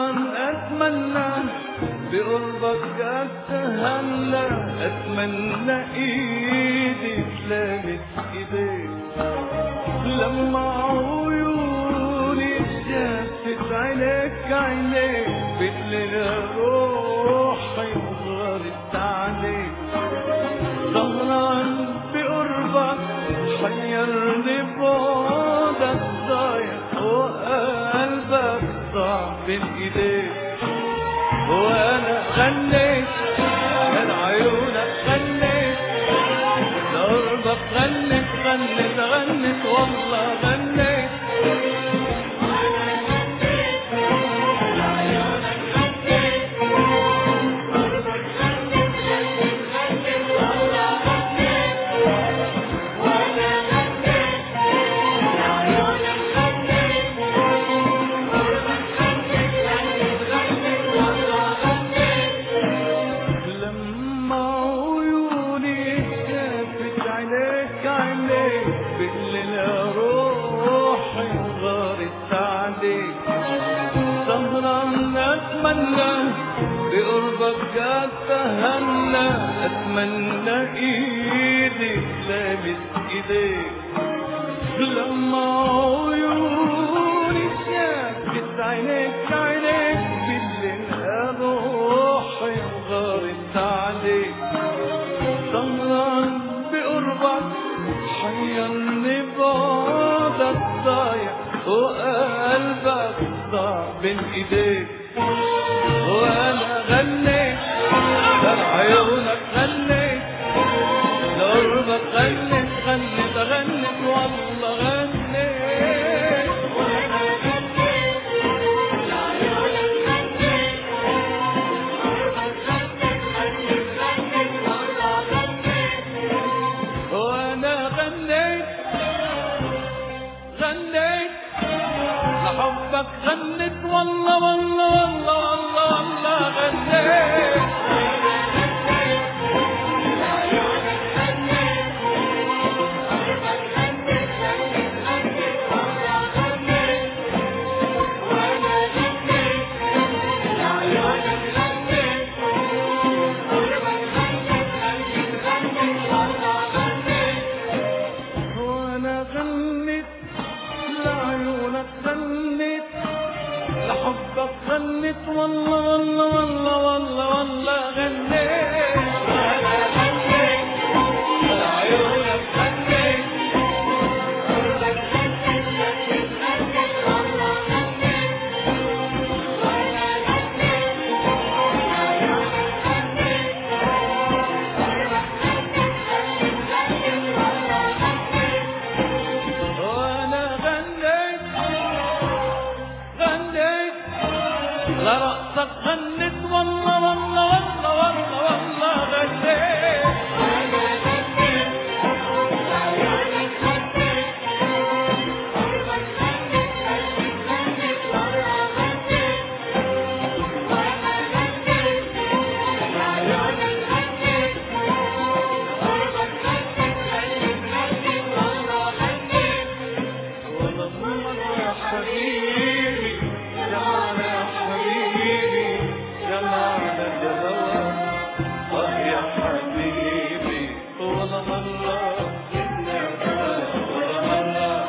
أتمنى بقربك أتهنى أتمنى إيدي تلامس إيديك لما عيوني شافت عينيك عينيك بتلاقي روحي وغارت عليك سهران بقربك حيرني بعدك ضايع وقلبك ضاع بين ايديك وانا غنيت من عيونك غنيت قربك غنيت غنيت غنيت والله غنيت لما عيوني شافت عينيك عينيك بالليل روحي غارت عليك سهران اتمنى بقربك اتهنى اتمنى ايدي لامس ايديك لما عيوني شافت عينيك عينيك بالليل روحي وغارت عليك سهران بقربك حيرني بعدك ضايع وقلبك ضاع بين ايديك وانا غنيت عيونك غنيت قربك غنيت غنيت غنيت والله غنيت وانا غنيت غنيت لحبك غنيت والله والله والله والله والله غنيت وانا غنيت لعيونك غنيت لحبك غنيت والله والله والله والله والله غنيت لعيونك غنيت وانا غنيت غنيت لرقصك غنيت والله والله والله والله والله غنيت والله يا حبيبي جمال يا حبيبي جمال الهوى آه يا حبيبي ولا مرة ولا مرة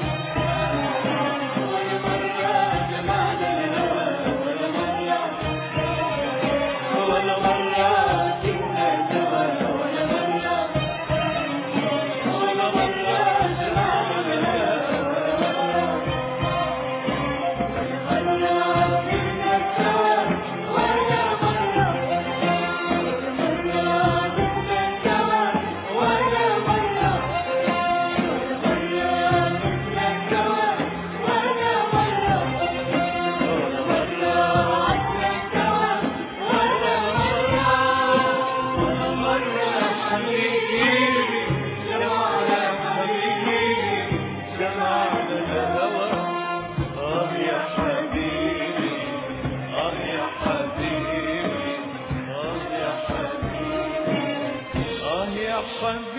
ولا مرة ولا مرة جمال الهوى حبيبي